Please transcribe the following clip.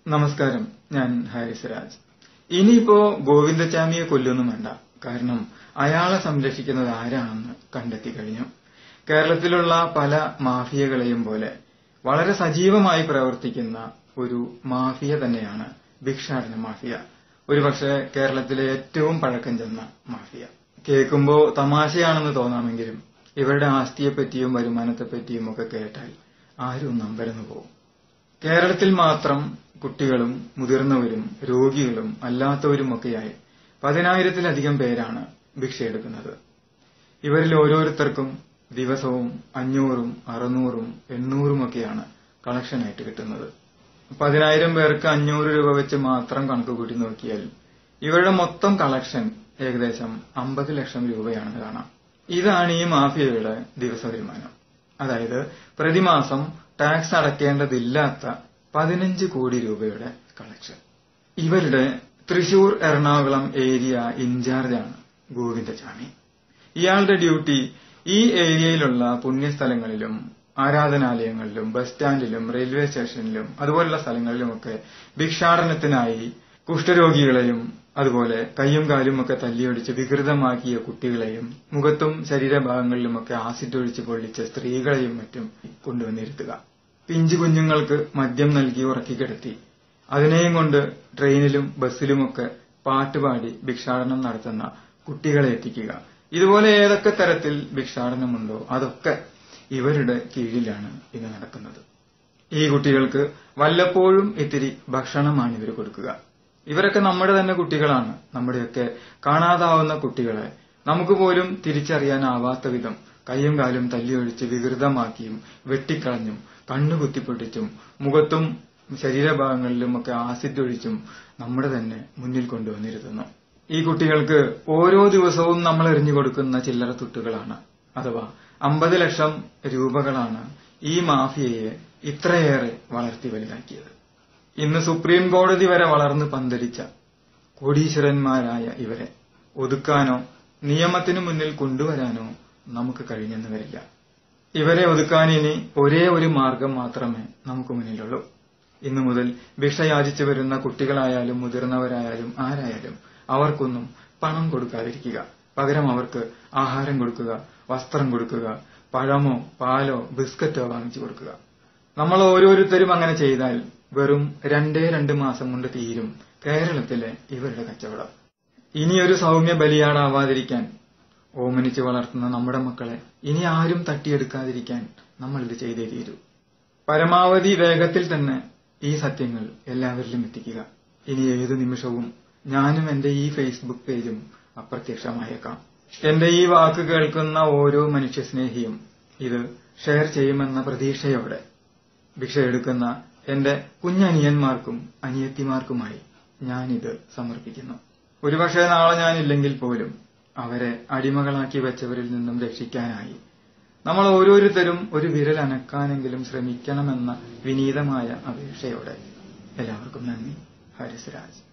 നമസ്കാരം ഞാൻ ഹാരിസ് രാജ് ഇനിയിപ്പോ ഗോവിന്ദചാമിയെ കൊല്ലൊന്നും വേണ്ട കാരണം അയാളെ സംരക്ഷിക്കുന്നത് ആരാണെന്ന് കണ്ടെത്തി കഴിഞ്ഞു കേരളത്തിലുള്ള പല മാഫിയകളെയും പോലെ വളരെ സജീവമായി പ്രവർത്തിക്കുന്ന ഒരു മാഫിയ തന്നെയാണ് ഭിക്ഷാടന മാഫിയ ഒരുപക്ഷെ കേരളത്തിലെ ഏറ്റവും പഴക്കം ചെന്ന മാഫിയ കേൾക്കുമ്പോ തമാശയാണെന്ന് തോന്നാമെങ്കിലും ഇവരുടെ ആസ്തിയെപ്പറ്റിയും വരുമാനത്തെപ്പറ്റിയും ഒക്കെ കേട്ടാൽ ആരും നമ്പരന്നു പോകും കേരളത്തിൽ മാത്രം കുട്ടികളും മുതിർന്നവരും രോഗികളും അല്ലാത്തവരുമൊക്കെയായി പതിനായിരത്തിലധികം പേരാണ് ഭിക്ഷയെടുക്കുന്നത് ഇവരിൽ ഓരോരുത്തർക്കും ദിവസവും അഞ്ഞൂറും അറുന്നൂറും എണ്ണൂറുമൊക്കെയാണ് കളക്ഷനായിട്ട് കിട്ടുന്നത് പതിനായിരം പേർക്ക് അഞ്ഞൂറ് രൂപ വെച്ച് മാത്രം കണക്ക് കൂട്ടി നോക്കിയാൽ ഇവരുടെ മൊത്തം കളക്ഷൻ ഏകദേശം അമ്പത് ലക്ഷം രൂപയാണെന്ന് കാണാം ഇതാണ് ഈ മാഫിയയുടെ ദിവസ വരുമാനം അതായത് പ്രതിമാസം ടാക്സ് അടയ്ക്കേണ്ടതില്ലാത്ത പതിനഞ്ച് കോടി രൂപയുടെ കളക്ഷൻ ഇവരുടെ തൃശൂർ എറണാകുളം ഏരിയ ഇൻചാർജാണ് ഗോവിന്ദചാമി ഇയാളുടെ ഡ്യൂട്ടി ഈ ഏരിയയിലുള്ള പുണ്യസ്ഥലങ്ങളിലും ആരാധനാലയങ്ങളിലും ബസ് സ്റ്റാൻഡിലും റെയിൽവേ സ്റ്റേഷനിലും അതുപോലുള്ള സ്ഥലങ്ങളിലുമൊക്കെ ഭിക്ഷാടനത്തിനായി കുഷ്ഠരോഗികളെയും അതുപോലെ കയ്യും കാലും ഒക്കെ തല്ലിയൊടിച്ച് വികൃതമാക്കിയ കുട്ടികളെയും മുഖത്തും ശരീരഭാഗങ്ങളിലുമൊക്കെ ആസിഡ് ഒഴിച്ച് പൊള്ളിച്ച സ്ത്രീകളെയും മറ്റും കൊണ്ടുവന്നിരുത്തുക പിഞ്ചു കുഞ്ഞുങ്ങൾക്ക് മദ്യം നൽകി ഉറക്കിക്കിടത്തി അതിനെയും കൊണ്ട് ട്രെയിനിലും ബസ്സിലുമൊക്കെ പാട്ടുപാടി ഭിക്ഷാടനം നടത്തുന്ന കുട്ടികളെ എത്തിക്കുക ഇതുപോലെ ഏതൊക്കെ തരത്തിൽ ഭിക്ഷാടനമുണ്ടോ അതൊക്കെ ഇവരുടെ കീഴിലാണ് ഇന്ന് നടക്കുന്നത് ഈ കുട്ടികൾക്ക് വല്ലപ്പോഴും ഇത്തിരി ഭക്ഷണമാണ് ഇവർ കൊടുക്കുക ഇവരൊക്കെ നമ്മുടെ തന്നെ കുട്ടികളാണ് നമ്മുടെയൊക്കെ കാണാതാവുന്ന കുട്ടികളെ നമുക്ക് പോലും തിരിച്ചറിയാനാവാത്ത വിധം കയ്യും കാലും തല്ലിയൊഴിച്ച് വികൃതമാക്കിയും വെട്ടിക്കളഞ്ഞും കണ്ണു കുത്തിപ്പൊട്ടിച്ചും മുഖത്തും ശരീരഭാഗങ്ങളിലും ഒക്കെ ആസിഡ് ഒഴിച്ചും നമ്മുടെ തന്നെ മുന്നിൽ കൊണ്ടുവന്നിരുത്തുന്നു ഈ കുട്ടികൾക്ക് ഓരോ ദിവസവും നമ്മൾ എറിഞ്ഞു കൊടുക്കുന്ന ചില്ലറ തുട്ടുകളാണ് അഥവാ അമ്പത് ലക്ഷം രൂപകളാണ് ഈ മാഫിയയെ ഇത്രയേറെ വളർത്തി വലുതാക്കിയത് ഇന്ന് സുപ്രീം കോടതി വരെ വളർന്ന് പന്തലിച്ച കോടീശ്വരന്മാരായ ഇവരെ ഒതുക്കാനോ നിയമത്തിനു മുന്നിൽ കൊണ്ടുവരാനോ നമുക്ക് കഴിഞ്ഞെന്ന് വരില്ല ഇവരെ ഒതുക്കാൻ ഇനി ഒരേ ഒരു മാർഗം മാത്രമേ നമുക്ക് മുന്നിലുള്ളൂ ഇന്നു മുതൽ ഭിക്ഷ യാചിച്ചു വരുന്ന കുട്ടികളായാലും മുതിർന്നവരായാലും ആരായാലും അവർക്കൊന്നും പണം കൊടുക്കാതിരിക്കുക പകരം അവർക്ക് ആഹാരം കൊടുക്കുക വസ്ത്രം കൊടുക്കുക പഴമോ പാലോ ബിസ്ക്കറ്റോ വാങ്ങിച്ചു കൊടുക്കുക നമ്മൾ ഓരോരുത്തരും അങ്ങനെ ചെയ്താൽ വെറും രണ്ടേ രണ്ട് മാസം കൊണ്ട് തീരും കേരളത്തിലെ ഇവരുടെ കച്ചവടം ഇനിയൊരു സൗമ്യ ബലിയാടാവാതിരിക്കാൻ ഓമനിച്ച് വളർത്തുന്ന നമ്മുടെ മക്കളെ ഇനി ആരും തട്ടിയെടുക്കാതിരിക്കാൻ നമ്മൾ ഇത് ചെയ്തേ തീരൂ പരമാവധി വേഗത്തിൽ തന്നെ ഈ സത്യങ്ങൾ എല്ലാവരിലും എത്തിക്കുക ഇനി ഏതു നിമിഷവും ഞാനും എന്റെ ഈ ഫേസ്ബുക്ക് പേജും അപ്രത്യക്ഷമായേക്കാം എന്റെ ഈ വാക്ക് കേൾക്കുന്ന ഓരോ മനുഷ്യസ്നേഹിയും ഇത് ഷെയർ ചെയ്യുമെന്ന പ്രതീക്ഷയോടെ ഭിക്ഷയെടുക്കുന്ന എന്റെ കുഞ്ഞനിയന്മാർക്കും അനിയത്തിമാർക്കുമായി ഞാനിത് സമർപ്പിക്കുന്നു ഒരുപക്ഷെ നാളെ ഞാനില്ലെങ്കിൽ പോലും അവരെ അടിമകളാക്കി വെച്ചവരിൽ നിന്നും രക്ഷിക്കാനായി നമ്മൾ ഓരോരുത്തരും ഒരു വിരൽ അനക്കാനെങ്കിലും ശ്രമിക്കണമെന്ന വിനീതമായ അപേക്ഷയോടെ എല്ലാവർക്കും നന്ദി ഹരിസ്രാജ്